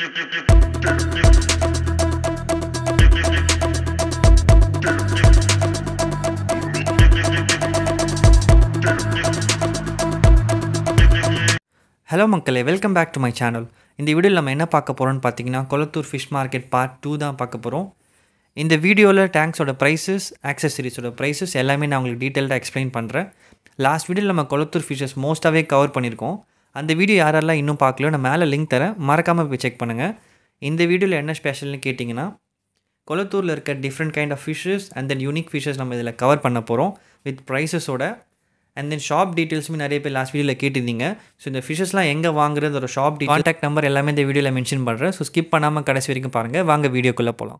hello மக்களே welcome back to my channel இந்த வீடியோவில் நம்ம என்ன பார்க்க போகிறோம்னு பார்த்தீங்கன்னா Kolathur fish market part two தான் பார்க்க போகிறோம் இந்த வீடியோவில் டேங்க்ஸோட ப்ரைஸஸ் ஆக்சசரிஸோட ப்ரைஸஸ் எல்லாமே நான் உங்களுக்கு டீட்டெயில்டாக எக்ஸ்பிளைன் பண்ணுறேன் லாஸ்ட் வீடியோவில் நம்ம கொளத்தூர் ஃபிஷஸ் மோஸ்ட்டாகவே கவர் பண்ணியிருக்கோம் அந்த வீடியோ யாரெல்லாம் இன்னும் பார்க்கலையோ நான் மேலே லிங்க் தரேன் மறக்காமல் போய் செக் பண்ணுங்கள் இந்த வீடியோவில் என்ன ஸ்பெஷல்னு கேட்டிங்கன்னா கொளத்தூரில் இருக்க different kind of fishes and then unique fishes நம்ம இதில் கவர் பண்ண போகிறோம் வித் ப்ரைஸஸோட அண்ட் தென் ஷாப் டீட்டெயில்ஸுமே நிறைய பேர் லாஸ்ட் வீடியோவில் கேட்டிருந்தீங்க ஸோ இந்த ஃபிஷஸ்லாம் எங்கே வாங்குறது ஒரு ஷாப் கான்டாக்ட் நம்பர் எல்லாமே இந்த வீடியோவில் மென்ஷன் பண்ணுறேன் ஸோ ஸ்கிப் பண்ணாமல் கடைசி வரைக்கும் பாருங்கள் வாங்க வீடியோக்குள்ளே போகலாம்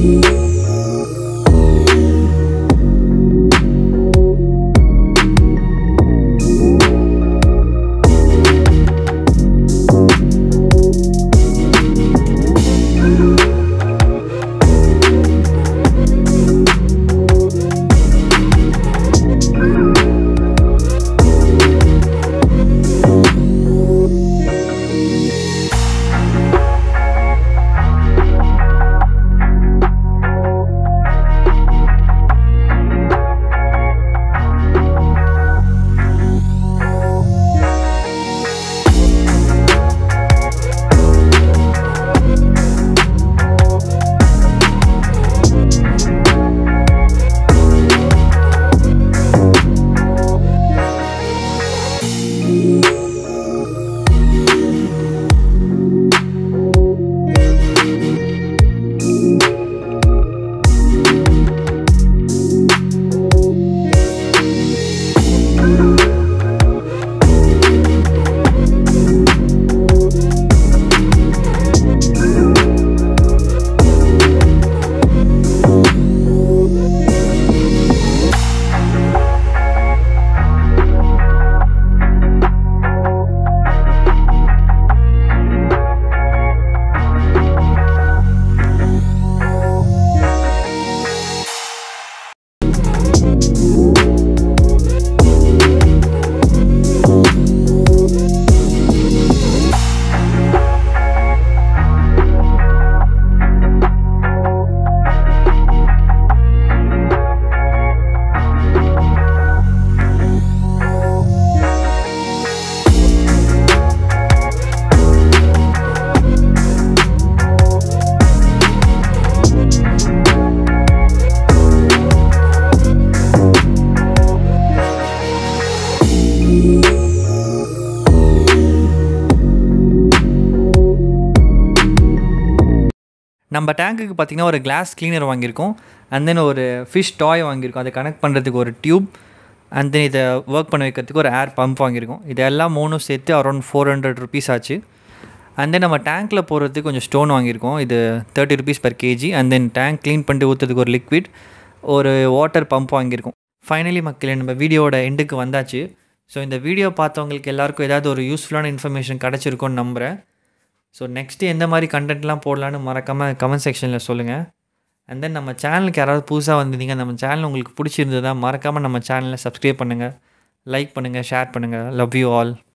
நம்ம டேங்க்குக்கு பார்த்திங்கன்னா ஒரு கிளாஸ் க்ளீனர் வாங்கியிருக்கோம் அண்ட் தென் ஒரு ஃபிஷ் டாய் வாங்கியிருக்கோம் அதை கனெக்ட் பண்ணுறதுக்கு ஒரு டியூப் அண்ட் தென் இதை ஒர்க் பண்ண வைக்கிறதுக்கு ஒரு ஏர் பம்ப் வாங்கியிருக்கோம் இதெல்லாம் மூணும் சேர்த்து அரௌண்ட் ஃபோர் ஹண்ட்ரட் ருபீஸ் ஆச்சு அண்ட் தென் நம்ம டேங்க்கில் போகிறதுக்கு கொஞ்சம் ஸ்டோன் வாங்கியிருக்கோம் இது thirty rupees per KG and then tank clean பண்ணிட்டு ஊற்றுறதுக்கு ஒரு லிக்விட் ஒரு வாட்டர் பம்ப் வாங்கியிருக்கோம் ஃபைனலி மக்களே நம்ம வீடியோவோட எண்டுக்கு வந்தாச்சு ஸோ இந்த வீடியோ பார்த்தவங்களுக்கு எல்லாருக்கும் ஏதாவது ஒரு யூஸ்ஃபுல்லான இன்ஃபர்மேஷன் கிடச்சிருக்கும்னு நம்புகிறேன் ஸோ நெக்ஸ்ட்டு எந்த மாதிரி கண்டென்ட்லாம் போடலான்னு மறக்காமல் கமெண்ட் செக்ஷனில் சொல்லுங்கள் அண்ட் தென் நம்ம சேனலுக்கு யாராவது புதுசாக வந்திருந்தீங்க நம்ம சேனல் உங்களுக்கு பிடிச்சிருந்ததா மறக்காமல் நம்ம சேனலை சப்ஸ்கிரைப் பண்ணுங்கள் லைக் பண்ணுங்கள் ஷேர் பண்ணுங்கள் லவ் யூ ஆல்